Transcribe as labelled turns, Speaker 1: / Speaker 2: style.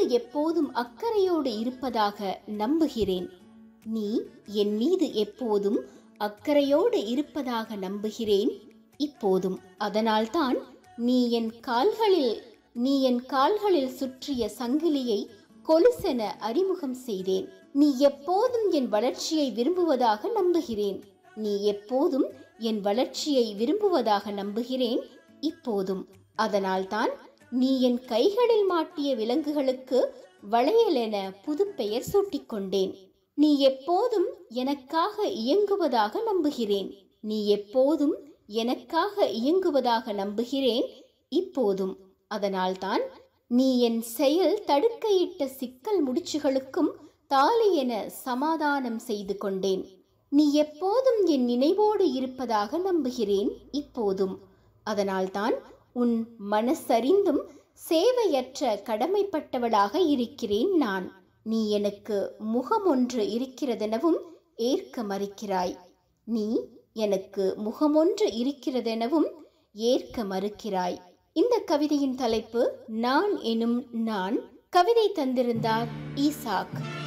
Speaker 1: எப்போதும் அக்கறையோடு இருப்பதாக நம்புகிறேன் நீ என் மீது எப்போதும் அக்கறையோடு இருப்பதாக நம்புகிறேன் இப்போதும் அதனால்தான் நீ என் கால்களில் நீ என் கால்களில் சுற்றிய சங்கிலியை கொலுசென அறிமுகம் செய்தேன் நீ எப்போதும் என் வளர்ச்சியை விரும்புவதாக நம்புகிறேன் நீ எப்போதும் என் வளர்ச்சியை விரும்புவதாக நம்புகிறேன் இப்போதும் அதனால்தான் நீ என் கைகளில் மாட்டிய விலங்குகளுக்கு வளையல் என புது பெயர் சூட்டிக்கொண்டேன் நீ எப்போதும் எனக்காக இயங்குவதாக நம்புகிறேன் நீ எப்போதும் எனக்காக இயங்குவதாக நம்புகிறேன் இப்போதும் அதனால்தான் நீ என் செயல் தடுக்கையிட்ட சிக்கல் முடிச்சுகளுக்கும் தாலி என சமாதானம் செய்து கொண்டேன் நீ எப்போதும் என் நினைவோடு இருப்பதாக நம்புகிறேன் இப்போதும் அதனால்தான் உன் மனசறிந்தும் சேவையற்ற கடமைப்பட்டவளாக இருக்கிறேன் நான் நீ எனக்கு முகம் ஒன்று இருக்கிறதெனவும் ஏற்க மறுக்கிறாய் நீ எனக்கு முகமொன்று இருக்கிறதெனவும் ஏற்க மறுக்கிறாய் இந்த கவிதையின் தலைப்பு நான் எனும் நான் கவிதை தந்திருந்தார் ஈசாக்